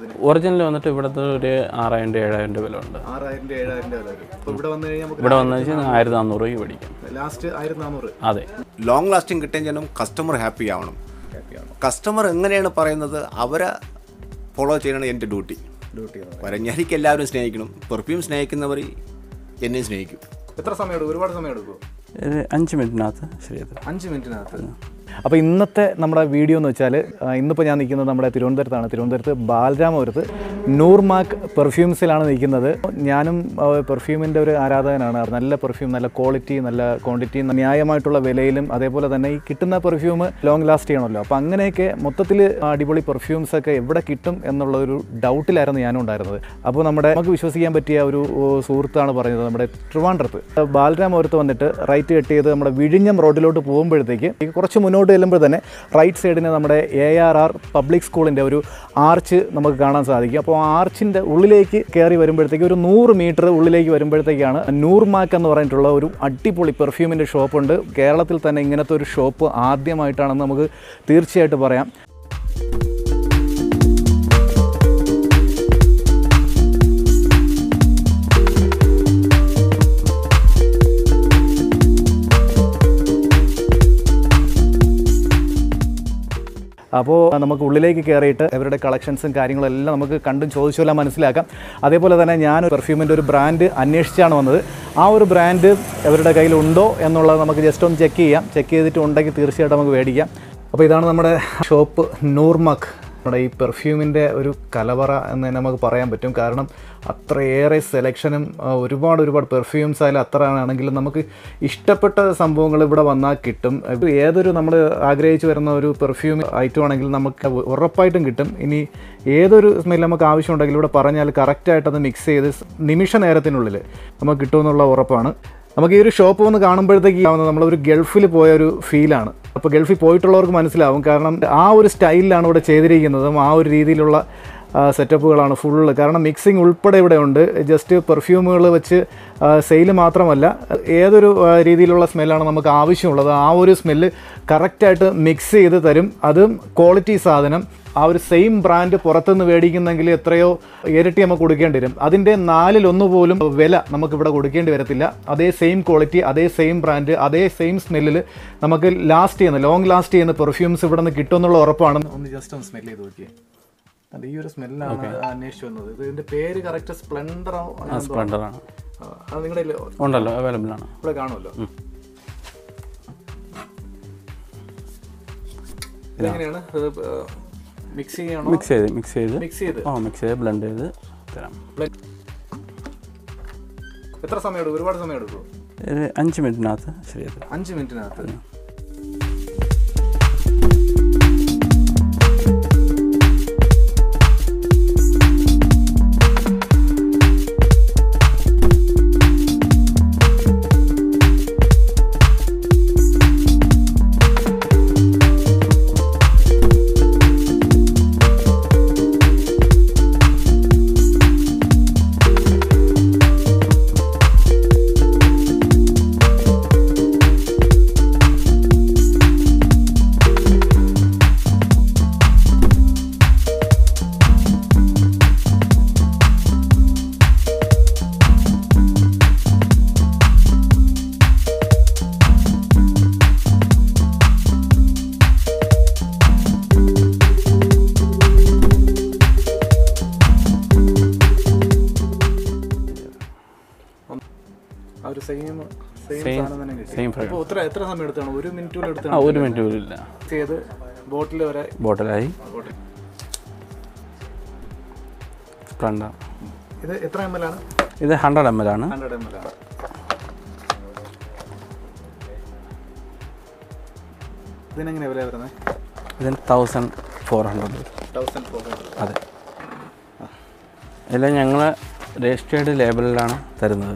ഇതിന് ഒറിജിനൽ വന്നിട്ട് ഇവിടുത്തെ ഒരു ആറായിരം രൂപ ഏഴായിരം രൂപ വില ഉണ്ട് ആറായിരം രൂപ ഏഴായിരം രൂപ വരും അപ്പോൾ ഇവിടെ വന്നു കഴിഞ്ഞാൽ നമുക്ക് ഇവിടെ വന്നു വെച്ചാൽ ആയിരത്തി നാനൂറ് രൂപയ്ക്ക് മേടിക്കും ലാസ്റ്റ് ആയിരത്തി നാനൂറ് അതെ ലോങ് ലാസ്റ്റിംഗ് കിട്ടാൻ ചെയ്യണം കസ്റ്റമർ ഹാപ്പി ആവണം കസ്റ്റമർ എങ്ങനെയാണ് പറയുന്നത് അവരെ ഫോളോ ചെയ്യണം എൻ്റെ ഡ്യൂട്ടി ഡ്യൂട്ടി വരഞ്ഞാരിക്ക് എല്ലാവരും സ്നേഹിക്കണം പെർഫ്യൂം സ്നേഹിക്കുന്നവർ എന്നെയും സ്നേഹിക്കും എത്ര സമയം എടുക്കും ഒരുപാട് സമയം എടുക്കും ഒരു അഞ്ച് മിനിറ്റിനകത്ത് ശരിയത് അഞ്ച് മിനിറ്റിനകത്ത് അപ്പോൾ ഇന്നത്തെ നമ്മുടെ വീഡിയോ എന്ന് വെച്ചാൽ ഇന്നിപ്പോൾ ഞാൻ നിൽക്കുന്നത് നമ്മുടെ തിരുവനന്തപുരത്താണ് തിരുവനന്തപുരത്ത് ബാലരാമപുരത്ത് നൂർമാക്ക് പെർഫ്യൂംസിലാണ് നിൽക്കുന്നത് ഞാനും പെർഫ്യൂമിൻ്റെ ഒരു ആരാധകനാണ് നല്ല പെർഫ്യൂം നല്ല ക്വാളിറ്റി നല്ല ക്വാണ്ടിറ്റി ന്യായമായിട്ടുള്ള വിലയിലും അതേപോലെ തന്നെ ഈ കിട്ടുന്ന പെർഫ്യൂം ലോങ് ലാസ്റ്റ് ചെയ്യണമല്ലോ അപ്പോൾ അങ്ങനെയൊക്കെ മൊത്തത്തിൽ അടിപൊളി പെർഫ്യൂംസ് ഒക്കെ എവിടെ കിട്ടും എന്നുള്ള ഒരു ഡൗട്ടിലായിരുന്നു ഞാനും ഉണ്ടായിരുന്നത് അപ്പോൾ നമ്മുടെ നമുക്ക് വിശ്വസിക്കാൻ പറ്റിയ ഒരു ഓ, സുഹൃത്താണ് പറഞ്ഞത് നമ്മുടെ ട്രിവാൻഡ്രത്ത് ബാലരാമപുരത്ത് വന്നിട്ട് റൈറ്റ് കട്ട് ചെയ്ത് നമ്മുടെ വിഴിഞ്ഞം റോഡിലോട്ട് പോകുമ്പോഴത്തേക്ക് ഈ കുറച്ച് മുന്നോട്ട് ചെല്ലുമ്പോൾ തന്നെ റൈറ്റ് സൈഡിന് നമ്മുടെ എ ആർ ആർ പബ്ലിക് സ്കൂളിൻ്റെ ഒരു ആർച്ച് നമുക്ക് കാണാൻ സാധിക്കും അപ്പോൾ ആ ആർച്ചിൻ്റെ ഉള്ളിലേക്ക് കയറി വരുമ്പോഴത്തേക്ക് ഒരു നൂറ് മീറ്റർ ഉള്ളിലേക്ക് വരുമ്പോഴത്തേക്കാണ് നൂർമാക്ക് എന്ന് പറഞ്ഞിട്ടുള്ള ഒരു അടിപൊളി പെർഫ്യൂമിൻ്റെ ഷോപ്പുണ്ട് കേരളത്തിൽ തന്നെ ഇങ്ങനത്തെ ഒരു ഷോപ്പ് ആദ്യമായിട്ടാണെന്ന് നമുക്ക് തീർച്ചയായിട്ടും പറയാം അപ്പോൾ നമുക്ക് ഉള്ളിലേക്ക് കയറിയിട്ട് ഇവരുടെ കളക്ഷൻസും കാര്യങ്ങളും എല്ലാം നമുക്ക് കണ്ടും ചോദിച്ചുമെല്ലാം മനസ്സിലാക്കാം അതേപോലെ തന്നെ ഞാൻ പെർഫ്യൂമിൻ്റെ ഒരു ബ്രാൻഡ് അന്വേഷിച്ചാണ് വന്നത് ആ ഒരു ബ്രാൻഡ് ഇവരുടെ കയ്യിലുണ്ടോ എന്നുള്ളത് നമുക്ക് ജസ്റ്റ് ഒന്ന് ചെക്ക് ചെയ്യാം ചെക്ക് ചെയ്തിട്ട് ഉണ്ടെങ്കിൽ തീർച്ചയായിട്ടും നമുക്ക് മേടിക്കാം അപ്പോൾ ഇതാണ് നമ്മുടെ ഷോപ്പ് നൂർമക് നമ്മുടെ ഈ പെർഫ്യൂമിൻ്റെ ഒരു കലവറ എന്ന് തന്നെ നമുക്ക് പറയാൻ പറ്റും കാരണം അത്രയേറെ സെലക്ഷനും ആ, ഒരുപാട് ഒരുപാട് പെർഫ്യൂംസ് ആയാലും അത്ര ആണെങ്കിലും നമുക്ക് ഇഷ്ടപ്പെട്ട സംഭവങ്ങൾ ഇവിടെ വന്നാൽ കിട്ടും ഇത് ഏതൊരു നമ്മൾ ആഗ്രഹിച്ച് വരുന്ന ഒരു പെർഫ്യൂം ഐറ്റം ആണെങ്കിൽ നമുക്ക് ഉറപ്പായിട്ടും കിട്ടും ഇനി ഏതൊരു സ്മെൽ നമുക്ക് ആവശ്യമുണ്ടെങ്കിൽ ഇവിടെ പറഞ്ഞാൽ കറക്റ്റായിട്ട് അത് മിക്സ് ചെയ്ത് നിമിഷ നേരത്തിനുള്ളിൽ നമുക്ക് കിട്ടുമെന്നുള്ള ഉറപ്പാണ് നമുക്ക് ഈ ഒരു ഷോപ്പ് വന്ന് കാണുമ്പോഴത്തേക്ക് ആവുന്നത് നമ്മളൊരു ഗൾഫിൽ പോയ ഒരു ഫീലാണ് അപ്പോൾ ഗൾഫിൽ പോയിട്ടുള്ളവർക്ക് മനസ്സിലാവും കാരണം ആ ഒരു സ്റ്റൈലിലാണ് ഇവിടെ ചെയ്തിരിക്കുന്നതും ആ ഒരു രീതിയിലുള്ള സെറ്റപ്പുകളാണ് ഫുള്ള് കാരണം മിക്സിംഗ് ഉൾപ്പെടെ ഇവിടെ ഉണ്ട് ജസ്റ്റ് പെർഫ്യൂമുകൾ വെച്ച് സെയിൽ മാത്രമല്ല ഏതൊരു ആ, രീതിയിലുള്ള സ്മെല്ലാണ് നമുക്ക് ആവശ്യമുള്ളത് ആ ഒരു സ്മെല്ല് കറക്റ്റായിട്ട് മിക്സ് ചെയ്ത് തരും അതും ക്വാളിറ്റി സാധനം ആ ഒരു സെയിം ബ്രാൻഡ് പുറത്തുനിന്ന് മേടിക്കുന്നെങ്കിൽ എത്രയോ ഇരട്ടി നമുക്ക് കൊടുക്കേണ്ടി വരും അതിൻ്റെ നാലിലൊന്ന് പോലും വില നമുക്ക് ഇവിടെ കൊടുക്കേണ്ടി വരത്തില്ല അതേ സെയിം ക്വാളിറ്റി അതേ സെയിം ബ്രാൻഡ് അതേ സെയിം സ്മെല്ലിൽ നമുക്ക് ലാസ്റ്റ് ചെയ്യുന്ന ലോങ് ലാസ്റ്റ് ചെയ്യുന്ന പെർഫ്യൂംസ് ഇവിടെ നിന്ന് കിട്ടുമെന്നുള്ള ഉറപ്പാണ് ഒന്ന് ജസ്റ്റ് ഒന്ന് സ്മെല്ല് ചെയ്ത് നോക്കിയേ അത് ഈ ഒരു സ്മെല്ലാണ് അന്വേഷിച്ചു വന്നത് ഇത് ഇതിന്റെ പേര് കറക്റ്റ് സ്പ്ലെൻഡർ സ്പ്ലെൻഡറാണ് അത് നിങ്ങളുടെ ഉണ്ടല്ലോ അവൈലബിൾ ആണ് ഇവിടെ കാണുമല്ലോ ഇതെങ്ങനെയാണ് മിക്സ് ചെയ്യണോ മിക്സ് ചെയ്ത് മിക്സ് ചെയ്ത് മിക്സ് ചെയ്ത് ആ മിക്സ് ചെയ്ത് ബ്ലെൻഡ് ചെയ്ത് തരാം എത്ര സമയം എടുക്കും ഒരുപാട് സമയം എടുക്കും ഒരു അഞ്ച് മിനിറ്റിനകത്ത് ശരിയത് അഞ്ച് മിനിറ്റിനകത്ത് ആ ഒരു സെയിം സെയിം Same- സാധനം തന്നെ കിട്ടി same അപ്പോൾ എത്ര എത്ര സമയം എടുത്താണ് ഒരു മിനിറ്റ് പോലും ആ എടുത്താണ് ഒരു മിനിറ്റ് പോലും ഇല്ല ചെയ്ത് ബോട്ടിൽ വരെ ബോട്ടിലായി സ്പ്ലെൻഡർ ഇത് എത്ര എം എൽ ആണ് ഇത് ഹൺഡ്രഡ് എം എൽ ആണ് ഹൺഡ്രഡ് എം എൽ ആണ് ഇതിനെങ്ങനെ വില വരുന്നത് ഇതിന് thousand four hundred thousand four hundred അതെ എല്ലാം ഞങ്ങൾ രജിസ്റ്റേർഡ് ലേബലിലാണ് തരുന്നത്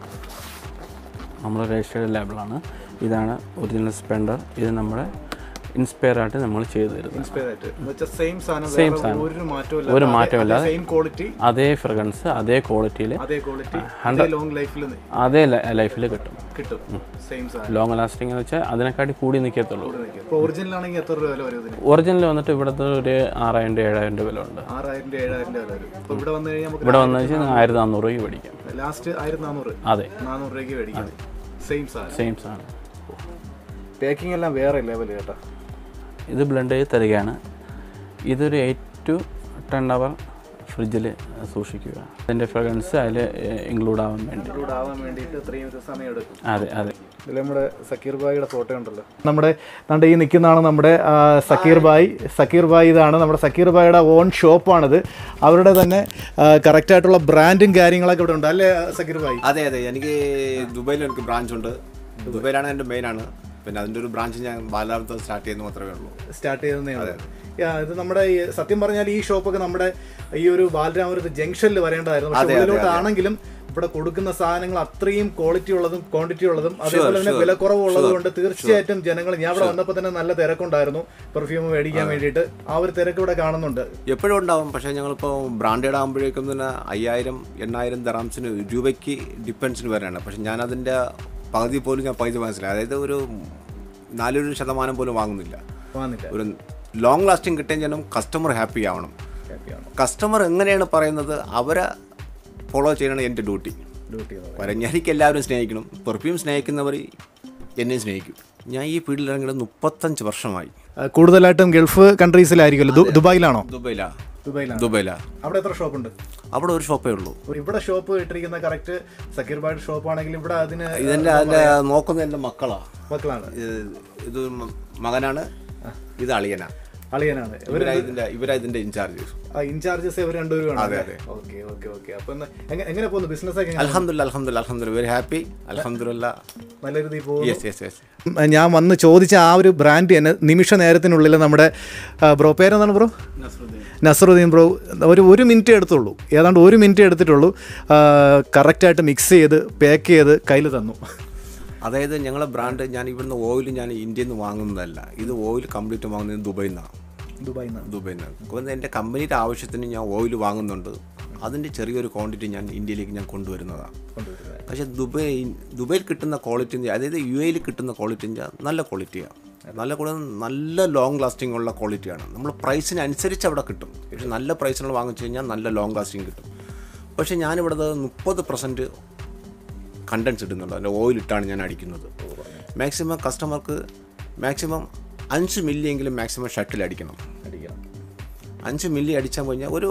നമ്മൾ രജിസ്റ്റേർഡ് ലേബിളാണ് ഇതാണ് ഒറിജിനൽ സ്പെൻഡർ ഇത് നമ്മുടെ ഇൻസ്പയർ ആയിട്ട് നമ്മൾ ചെയ്തു തരുന്നത് ഇൻസ്പയർ ആയിട്ട് എന്ന് വെച്ചാൽ സെയിം സാധനം Same വേറെ സാധനം. ഒരു മാറ്റവും ഒരു മാറ്റമില്ലാതെ സെയിം ക്വാളിറ്റി അതേ ഫ്രഗ്രൻസ് അതേ ക്വാളിറ്റിയിൽ അതേ ക്വാളിറ്റി അതേ ലോങ് ലൈഫിൽ അതേ ലൈഫിൽ കിട്ടും കിട്ടും സെയിം സാധനം ലോങ് ലാസ്റ്റിംഗ് എന്ന് വെച്ചാൽ അതിനെക്കാട്ടി കൂടി നിൽക്കത്തുള്ളൂ ഇപ്പോൾ ഒറിജിനൽ ആണെങ്കിൽ എത്ര രൂപ വില വരും ഇതിന് ഒറിജിനൽ വന്നിട്ട് ഇവിടുത്തെ ഒരു ആറായിരം രൂപ ഏഴായിരം രൂപ വില ഉണ്ട് ആറായിരം രൂപ ഏഴായിരം രൂപ വില വരും ഇപ്പോൾ ഇവിടെ വന്നു കഴിഞ്ഞാൽ നമുക്ക് ഇവിടെ വന്നു വെച്ചാൽ ആയിരത്തി നാനൂറ് രൂപയ്ക്ക് മേടിക്കാം ലാസ്റ്റ് ആയിരത്തി നാനൂറ് അതെ നാനൂറ് രൂപയ്ക്ക് മേടിക്കാം സെയിം സാധനം സെയിം സാധനം പാക്കിംഗ് എല്ലാം വേറെ ലെവൽ കേട്ടോ ഇത് ബ്ലെൻഡ് ചെയ്ത് തരികയാണ് ഇതൊരു എയ്റ്റ് ടു ടെൻ അവർ ഫ്രിഡ്ജിൽ സൂക്ഷിക്കുക അതിൻ്റെ ഫ്രഗ്രൻസ് അതിൽ ഇൻക്ലൂഡ് ആവാൻ വേണ്ടി ഇവിടെ ആവാൻ വേണ്ടിയിട്ട് ഇത്രയും ഒരു സമയം എടുക്കും അതെ അതെ ഇതിൽ നമ്മുടെ സക്കീർ ബായിയുടെ ഫോട്ടോ ഉണ്ടല്ലോ നമ്മുടെ നമ്മുടെ ഈ നിൽക്കുന്നതാണ് നമ്മുടെ ആ, സക്കീർ ബായ് സക്കീർ ബായ് ഇതാണ് നമ്മുടെ സക്കീർ ബായിയുടെ ഓൺ ഷോപ്പാണിത് അവരുടെ തന്നെ കറക്റ്റായിട്ടുള്ള ബ്രാൻഡും കാര്യങ്ങളൊക്കെ ഇവിടെ ഉണ്ട് അല്ലേ സക്കീർ ബായ് അതെ അതെ എനിക്ക് ദുബൈയിൽ എനിക്ക് ബ്രാഞ്ച് ഉണ്ട് ദുബൈയിലാണ് എൻ്റെ മെയിൻ ആണ് പിന്നെ അതിൻ്റെ ഒരു ബ്രാഞ്ച് ഞാൻ ബാലാപുരത്ത് സ്റ്റാർട്ട് ചെയ്യുന്ന മാത്രമേ ഉള്ളൂ സ്റ്റാർട്ട് ചെയ്തതേ ഉള്ളൂ യാ, ഇത് നമ്മുടെ ഈ സത്യം പറഞ്ഞാൽ ഈ ഷോപ്പൊക്കെ നമ്മുടെ ഈ ഒരു ബാലരാമപുരത്ത് ജംഗ്ഷനിൽ വരേണ്ടതായിരുന്നു പക്ഷെ ഉള്ളിലോട്ടാണെങ്കിലും ഇവിടെ കൊടുക്കുന്ന സാധനങ്ങൾ അത്രയും ക്വാളിറ്റി ഉള്ളതും ക്വാണ്ടിറ്റി ഉള്ളതും അതേപോലെ തന്നെ വില കുറവുള്ളത് കൊണ്ട് തീർച്ചയായിട്ടും ജനങ്ങൾ ഞാൻ ഇവിടെ വന്നപ്പോൾ തന്നെ നല്ല തിരക്കുണ്ടായിരുന്നു പെർഫ്യൂം മേടിക്കാൻ വേണ്ടിയിട്ട് ആ ഒരു തിരക്ക് ഇവിടെ കാണുന്നുണ്ട് എപ്പോഴും ഉണ്ടാവും പക്ഷേ ഞങ്ങളിപ്പോൾ ബ്രാൻഡഡ് ആകുമ്പോഴേക്കും തന്നെ അയ്യായിരം എണ്ണായിരം ദറാംസിന് രൂപയ്ക്ക് ഡിപ്പെൻസിന് വരെയാണ് പക്ഷെ ഞാൻ അതിൻ്റെ പകുതി പോലും ഞാൻ പൈസ മനസ്സിലായി അതായത് ഒരു നാലൊരു ശതമാനം പോലും വാങ്ങുന്നില്ല വാങ്ങില്ല ഒരു ലോങ് ലാസ്റ്റിംഗ് കിട്ടുകയും ചെയ്യണം കസ്റ്റമർ ഹാപ്പി ആവണം കസ്റ്റമർ എങ്ങനെയാണ് പറയുന്നത് അവരെ ഫോളോ ചെയ്യണം എൻ്റെ ഡ്യൂട്ടി ഡ്യൂട്ടി വരഞ്ഞാലിക്ക് എല്ലാവരും സ്നേഹിക്കണം പെർഫ്യൂം സ്നേഹിക്കുന്നവർ എന്നെയും സ്നേഹിക്കും ഞാൻ ഈ ഫീൽഡിൽ ഇറങ്ങിയത് മുപ്പത്തഞ്ച് വർഷമായി കൂടുതലായിട്ടും ഗൾഫ് കൺട്രീസിലായിരിക്കുമല്ലോ ദു- ദുബായിലാണോ ദുബൈലാ ദുബായിലാണ് ദുബൈലാ അവിടെ എത്ര ഷോപ്പുണ്ട് അവിടെ ഒരു ഷോപ്പേ ഉള്ളൂ ഇവിടെ ഷോപ്പ് ഇട്ടിരിക്കുന്ന കറക്റ്റ് സക്കീർ ബായുടെ ഷോപ്പ് ആണെങ്കിൽ ഇവിടെ അതിന് ഇതെൻ്റെ അതിൻ്റെ നോക്കുന്ന എൻ്റെ മക്കളാ മക്കളാണ് ഇത് ഇത് മ- മകനാണ് ഇത് അളിയനാ അളിയനാണ് ഇവരാ ഇതിൻ്റെ ഇവരാ ഇതിൻ്റെ ഇൻചാർജ് ഇൻചാർജസ് ഇവർ രണ്ടുപേരും അതെ, അതെ. ഓക്കെ ഓക്കെ ഓക്കെ അപ്പൊ ഇന്ന് എങ്ങ- എങ്ങനെ പോകുന്നു ബിസിനസ് ഒക്കെ എങ്ങനെ? അലഹമുല്ല അലഹമുല്ല അലഹമുല്ല വെരി ഹാപ്പി അലഹമുല്ല നല്ല രീതിയിൽ പോകുന്നു യെസ് യെസ് യെസ് ഞാൻ വന്ന് ചോദിച്ച ആ ഒരു ബ്രാൻഡ് തന്നെ നിമിഷ നേരത്തിനുള്ളിൽ നമ്മുടെ ആ, ബ്രോ പേരെന്താണ് ബ്രോ നസറുദ്ദീൻ ബ്രോ ഒരു ഒരു മിനിറ്റ് എടുത്തുള്ളൂ ഏതാണ്ട് ഒരു മിനിറ്റ് എടുത്തിട്ടുള്ളൂ കറക്റ്റായിട്ട് മിക്സ് ചെയ്ത് പാക്ക് ചെയ്ത് കയ്യിൽ തന്നു അതായത് ഞങ്ങളെ ബ്രാൻഡ് ഞാൻ ഇവിടുന്ന് ഓയിൽ ഞാൻ ഇന്ത്യയിൽ നിന്ന് വാങ്ങുന്നതല്ല ഇത് ഓയിൽ കംപ്ലീറ്റ് വാങ്ങുന്നത് ദുബൈയിൽ നിന്നാണ് ദുബായിൽ നിന്ന് ദുബൈയിൽ നിന്ന് അപ്പോൾ എൻ്റെ കമ്പനിയുടെ ആവശ്യത്തിന് ഞാൻ ഓയിൽ വാങ്ങുന്നുണ്ട് അതിൻ്റെ ചെറിയൊരു ക്വാണ്ടിറ്റി ഞാൻ ഇന്ത്യയിലേക്ക് ഞാൻ കൊണ്ടുവരുന്നതാണ് പക്ഷേ ദുബൈ ദുബൈയിൽ കിട്ടുന്ന ക്വാളിറ്റി അതായത് യു എയിൽ കിട്ടുന്ന ക്വാളിറ്റി നല്ല ക്വാളിറ്റിയാണ് നല്ല ക്വാളിറ്റി നല്ല ലോങ് ലാസ്റ്റിംഗ് ഉള്ള ക്വാളിറ്റിയാണ് നമ്മൾ പ്രൈസിന് അനുസരിച്ച് അവിടെ കിട്ടും പക്ഷേ നല്ല പ്രൈസിനുള്ള വാങ്ങിച്ചു കഴിഞ്ഞാൽ നല്ല ലോങ് ലാസ്റ്റിംഗ് കിട്ടും പക്ഷേ ഞാനിവിടെ മുപ്പത് പെർസെൻറ്റ് കണ്ടൻസ് ഇടുന്നുണ്ട് അതിൻ്റെ ഓയിൽ ഇട്ടാണ് ഞാൻ അടിക്കുന്നത് മാക്സിമം കസ്റ്റമർക്ക് മാക്സിമം അഞ്ച് മില്ലിയെങ്കിലും മാക്സിമം ഷട്ടിൽ അടിക്കണം അഞ്ച് മില്ലി അടിച്ചാൽ കഴിഞ്ഞാൽ ഒരു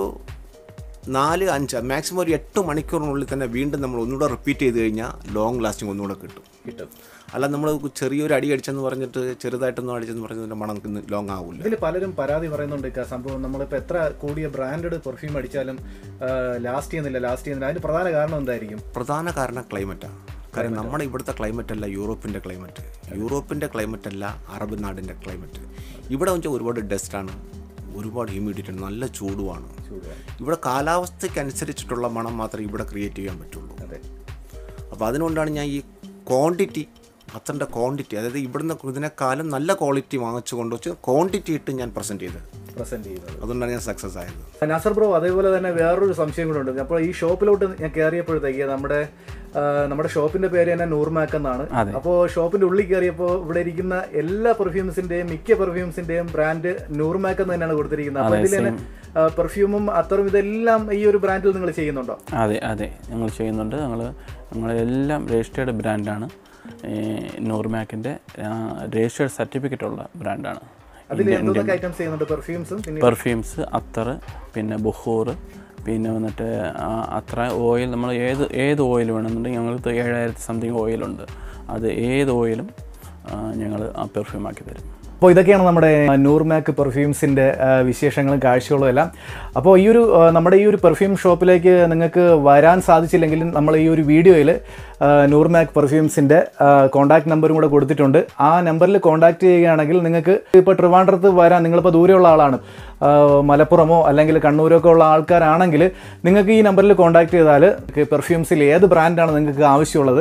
നാല് അഞ്ച് മാക്സിമം ഒരു എട്ട് മണിക്കൂറിനുള്ളിൽ തന്നെ വീണ്ടും നമ്മൾ ഒന്നുകൂടെ റിപ്പീറ്റ് ചെയ്ത് കഴിഞ്ഞാൽ ലോങ് ലാസ്റ്റിംഗ് ഒന്നുകൂടെ കിട്ടും കിട്ടും അല്ല നമ്മൾ ചെറിയൊരു അടി അടിച്ചെന്ന് പറഞ്ഞിട്ട് ചെറുതായിട്ടൊന്നും അടിച്ചെന്ന് പറഞ്ഞതിൻ്റെ മണം ലോങ് ആവില്ല ഇതിൽ പലരും പരാതി പറയുന്നുണ്ട് ഇക്ക. സംഭവം നമ്മളിപ്പോൾ എത്ര കൂടിയ ബ്രാൻഡഡ് പെർഫ്യൂം അടിച്ചാലും ലാസ്റ്റ് ചെയ്യുന്നില്ല ലാസ്റ്റ് ചെയ്യുന്നില്ല അതിന് പ്രധാന കാരണം എന്തായിരിക്കും പ്രധാന കാരണം ക്ലൈമറ്റാണ് കാരണം നമ്മുടെ ഇവിടുത്തെ ക്ലൈമറ്റ് അല്ല യൂറോപ്പിൻ്റെ ക്ലൈമറ്റ് യൂറോപ്പിൻ്റെ ക്ലൈമറ്റ് അല്ല അറബ് നാടിൻ്റെ ക്ലൈമറ്റ് ഇവിടെ വെച്ചാൽ ഒരുപാട് ഡസ്റ്റാണ് ഒരുപാട് ഹ്യൂമിഡിറ്റി ഉണ്ട് നല്ല ചൂടുമാണ് ഇവിടെ കാലാവസ്ഥയ്ക്ക് അനുസരിച്ചിട്ടുള്ള മണം മാത്രമേ ഇവിടെ ക്രിയേറ്റ് ചെയ്യാൻ പറ്റുള്ളൂ അതെ അപ്പോൾ അതുകൊണ്ടാണ് ഞാൻ ഈ ക്വാണ്ടിറ്റി അത്രൻ്റെ ക്വാണ്ടിറ്റി അതായത് ഇവിടുന്ന് ഇതിനേക്കാളും നല്ല ക്വാളിറ്റി വാങ്ങിച്ചു കൊണ്ടുവച്ച് ക്വാണ്ടിറ്റി ഇട്ട് ഞാൻ പ്രസൻറ്റ് ചെയ്തത് പ്രസന്റ് ചെയ്യുന്നത് അതുകൊണ്ടാണ് ഞാൻ സക്സസ് ആയത് നാസർ ബ്രോ അതേപോലെ തന്നെ വേറൊരു സംശയം കൂടെ ഉണ്ട് അപ്പോൾ ഈ ഷോപ്പിലോട്ട് ഞാൻ കയറിയപ്പോഴത്തേക്ക് നമ്മുടെ ആ, നമ്മുടെ ഷോപ്പിന്റെ പേര് തന്നെ നൂർമാക്ക് എന്നാണ് അതെ. അപ്പോൾ ഷോപ്പിന്റെ ഉള്ളിൽ കയറിയപ്പോൾ ഇവിടെ ഇരിക്കുന്ന എല്ലാ പെർഫ്യൂംസിന്റെയും മിക്ക പെർഫ്യൂംസിന്റെയും ബ്രാൻഡ് നൂർമാക്ക് എന്ന് തന്നെയാണ് കൊടുത്തിരിക്കുന്നത് അപ്പോൾ ഇതിൽ തന്നെ പെർഫ്യൂമും അത്തറും ഇതെല്ലാം ഈ ഒരു ബ്രാൻഡിൽ നിങ്ങൾ ചെയ്യുന്നുണ്ടോ അതെ അതെ ഞങ്ങൾ ചെയ്യുന്നുണ്ട് ഞങ്ങൾ ഞങ്ങളെല്ലാം രജിസ്റ്റേർഡ് ബ്രാൻഡാണ് നോർമാക്കിൻ്റെ രജിസ്റ്റേർഡ് സർട്ടിഫിക്കറ്റ് ഉള്ള ബ്രാൻഡാണ് അതിൽ എന്തൊക്കെ ഐറ്റംസ് ചെയ്യുന്നുണ്ട് പെർഫ്യൂംസും പിന്നെ പെർഫ്യൂംസ് അത്തർ പിന്നെ ബുഹൂർ പിന്നെ വന്നിട്ട് ആ അത്ര ഓയിൽ നമ്മൾ ഏത് ഏത് ഓയിൽ വേണമെന്നുണ്ടെങ്കിൽ ഞങ്ങൾക്ക് ഏഴായിരത്തി സംതിങ് ഓയിലുണ്ട് അത് ഏത് ഓയിലും ഞങ്ങൾ ആ പെർഫ്യൂം ആക്കി തരും അപ്പോൾ ഇതൊക്കെയാണ് നമ്മുടെ നൂർമാക്ക് പെർഫ്യൂംസിൻ്റെ വിശേഷങ്ങളും കാഴ്ചകളും എല്ലാം അപ്പോൾ ഈ ഒരു ആ, നമ്മുടെ ഈ ഒരു പെർഫ്യൂം ഷോപ്പിലേക്ക് നിങ്ങൾക്ക് വരാൻ സാധിച്ചില്ലെങ്കിലും നമ്മൾ ഈ ഒരു വീഡിയോയിൽ നൂർമാക്ക് പെർഫ്യൂംസിൻ്റെ കോൺടാക്ട് നമ്പറും കൂടെ കൊടുത്തിട്ടുണ്ട് ആ നമ്പറിൽ കോൺടാക്ട് ചെയ്യുകയാണെങ്കിൽ നിങ്ങൾക്ക് ഇപ്പോൾ ട്രിവാൻഡ്രത്ത് വരാൻ നിങ്ങളിപ്പോൾ ദൂരെയുള്ള ആളാണ് ആ, മലപ്പുറമോ അല്ലെങ്കിൽ കണ്ണൂരൊക്കെ ഉള്ള ആൾക്കാരാണെങ്കിൽ നിങ്ങൾക്ക് ഈ നമ്പറിൽ കോൺടാക്ട് ചെയ്താൽ പെർഫ്യൂംസിൽ ഏത് ബ്രാൻഡാണ് നിങ്ങൾക്ക് ആവശ്യമുള്ളത്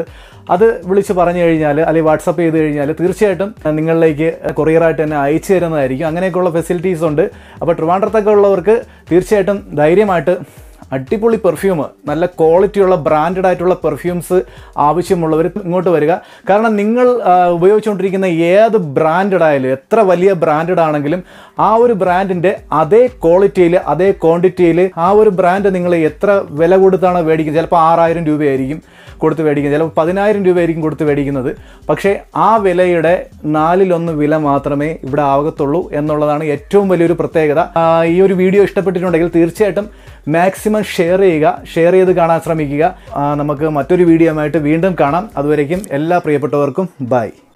അത് വിളിച്ച് പറഞ്ഞു കഴിഞ്ഞാൽ അല്ലെങ്കിൽ വാട്സപ്പ് ചെയ്ത് കഴിഞ്ഞാൽ തീർച്ചയായിട്ടും നിങ്ങളിലേക്ക് കൊറിയറായിട്ട് തന്നെ അയച്ചു തരുന്നതായിരിക്കും അങ്ങനെയൊക്കെയുള്ള ഫെസിലിറ്റീസ് ഉണ്ട് അപ്പോൾ ട്രിവാൻഡ്രത്തൊക്കെ ഉള്ളവർക്ക് തീർച്ചയായിട്ടും ധൈര്യമായിട്ട് അടിപൊളി പെർഫ്യൂം നല്ല ക്വാളിറ്റിയുള്ള ബ്രാൻഡഡ് ആയിട്ടുള്ള പെർഫ്യൂംസ് ആവശ്യമുള്ളവർ ഇങ്ങോട്ട് വരിക കാരണം നിങ്ങൾ ആ, ഉപയോഗിച്ചുകൊണ്ടിരിക്കുന്ന ഏത് ബ്രാൻഡഡ് ആയാലും എത്ര വലിയ ബ്രാൻഡഡ് ആണെങ്കിലും ആ ഒരു ബ്രാൻഡിൻ്റെ അതേ ക്വാളിറ്റിയിൽ അതേ ക്വാണ്ടിറ്റിയിൽ ആ ഒരു ബ്രാൻഡ് നിങ്ങൾ എത്ര വില കൊടുത്താണ് മേടിക്കുന്നത് ചിലപ്പോൾ ആറായിരം രൂപയായിരിക്കും കൊടുത്ത് മേടിക്കുന്നത് ചിലപ്പോൾ പതിനായിരം രൂപയായിരിക്കും കൊടുത്ത് മേടിക്കുന്നത് പക്ഷേ ആ വിലയുടെ നാലിലൊന്ന് വില മാത്രമേ ഇവിടെ ആകത്തുള്ളൂ എന്നുള്ളതാണ് ഏറ്റവും വലിയൊരു പ്രത്യേകത ആ, ഈ ഒരു വീഡിയോ ഇഷ്ടപ്പെട്ടിട്ടുണ്ടെങ്കിൽ തീർച്ചയായിട്ടും മാക്സിമം ഷെയർ ചെയ്യുക ഷെയർ ചെയ്ത് കാണാൻ ശ്രമിക്കുക ആ, നമുക്ക് മറ്റൊരു വീഡിയോ ആയിട്ട് വീണ്ടും കാണാം അതുവരേക്കും എല്ലാ പ്രിയപ്പെട്ടവർക്കും ബൈ